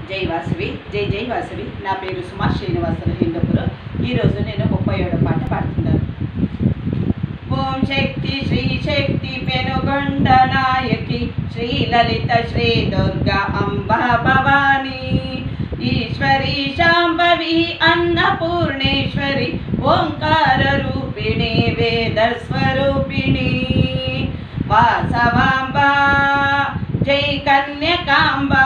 జై వాసవి జై జై వాసవి నా పేరు సుమా శ్రీనివాసులు హిందూపురం ఈరోజు నేను ముప్పై ఏడో పాట పాడుతున్నాను ఓం శక్తి శ్రీ శక్తి పెనుగొండ నాయకి శ్రీ లలిత శ్రీ దుర్గా అంబా భవానీ ఈశ్వరి శాంభవి అన్నపూర్ణేశ్వరి ఓంకార రూపిణి వేద స్వరూపిణి వాసవాంబా జై కన్యకాంబా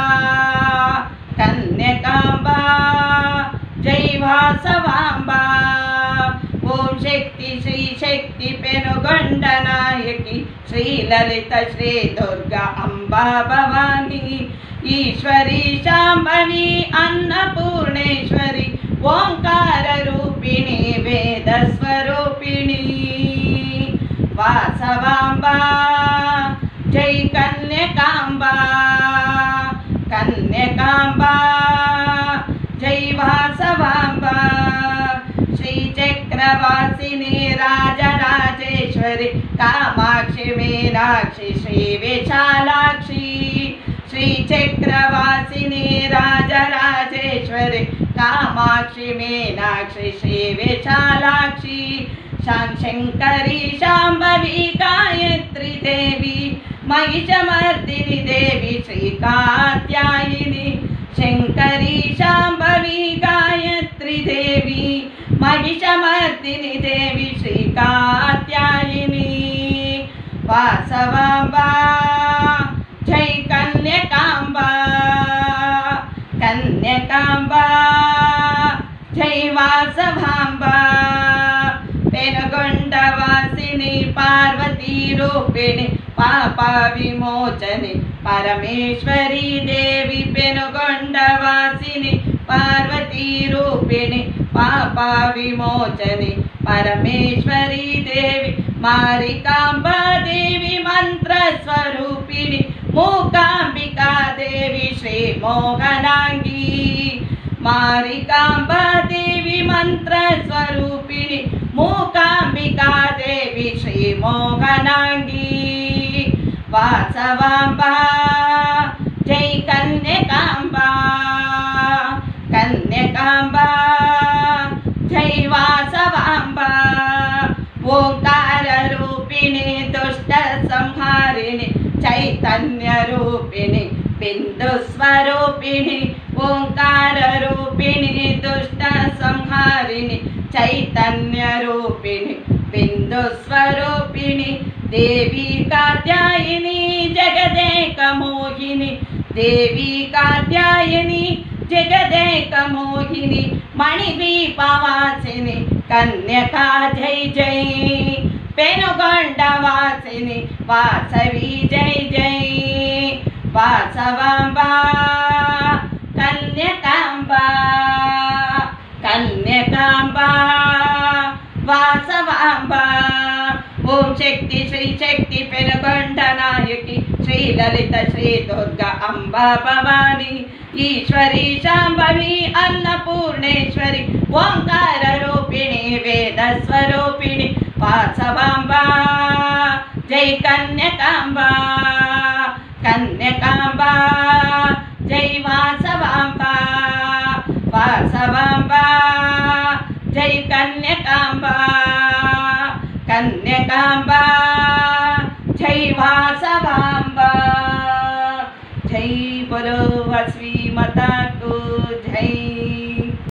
కన్యకాంబా జై వాసవాంబా ఓం శక్తి శ్రీ శక్తి పెనుగొండ నాయకి శ్రీ లలిత శ్రీ దుర్గా అంబా భవానీ ఈశ్వరి శాంభవి అన్నపూర్ణేశ్వరి ఓంకార రూపిణి వేద స్వరూపిణి వాసవాంబా జై కన్యకాంబా కన్యకాంబా జై వాసవాంబా శ్రీ చక్రవాసిని రాజరాజేశ్వరి కామాక్షి మీనాక్షి శ్రీ విశాలాక్షి శ్రీ చక్రవాసిని రాజరాజేశ్వరి కామాక్షి మీనాక్షి శ్రీ విశాలాక్షి శంకరి శాంభవి గాయత్రి దేవి మహిషమర్దిని దేవి శ్రీ కాత్యాయిని శంకరి శాంభవి గాయత్రి దేవి మహిషమర్దిని దేవి శ్రీ కాత్యాయిని వాసవాంబా జై కన్యకాంబా కన్యకాంబా జై వాసవాంబా పెనుగొండ వాసిని పార్వతీ రూపిణి పాప విమోచని పరమేశ్వరి దేవి పెనుగొండ వాసిని పార్వతీ రూపిణి పాప విమోచని పరమేశ్వరి దేవి మారికాంబా దేవి మంత్ర స్వరూపిణి మూకాంబికా దేవి శ్రీ మోహనాంగి మారికాంబా దేవి మంత్ర స్వరూపిణి మూకాంబికా దేవి శ్రీ మోహనాంగి వాసవాంబా జై కన్యకాంబా కన్యకాంబా జై వాసవాంబా ఓంకార రూపిణి దుష్ట సంహారిణి చైతన్య రూపిణి బిందు స్వరూపిణి ఓంకార రూపిణి దుష్ట సంహారిణి చైతన్య రూపిణి బిందు స్వరూపిణి దేవి కాత్యాయిని జగదేక మోహిని దేవి కాత్యాయని జగదేక మోహిని మణిదీపవాసిని కన్యకా జై జై పెనుగొండ వాసిని వాసవి జై జై వాసవాంబా కన్యకాంబా కన్యకాంబా వాసవాంబా ఓం శక్తి శ్రీ శక్తి పెనుగొండ నాయకి శ్రీ లలిత శ్రీ దుర్గా అంబా భవాని ఈశ్వరి శాంభవి అన్నపూర్ణేశ్వరి ఓంకార రూపిణి వేద స్వరూపిణి వాసవాంబా జై కన్యకాంబా కన్యకాంబా జై వాసవాంబా వాసవాంబా జై కన్యకాంబా కన్యకాంబా జై వాసవాంబా జై బలో వస్వి మతాకు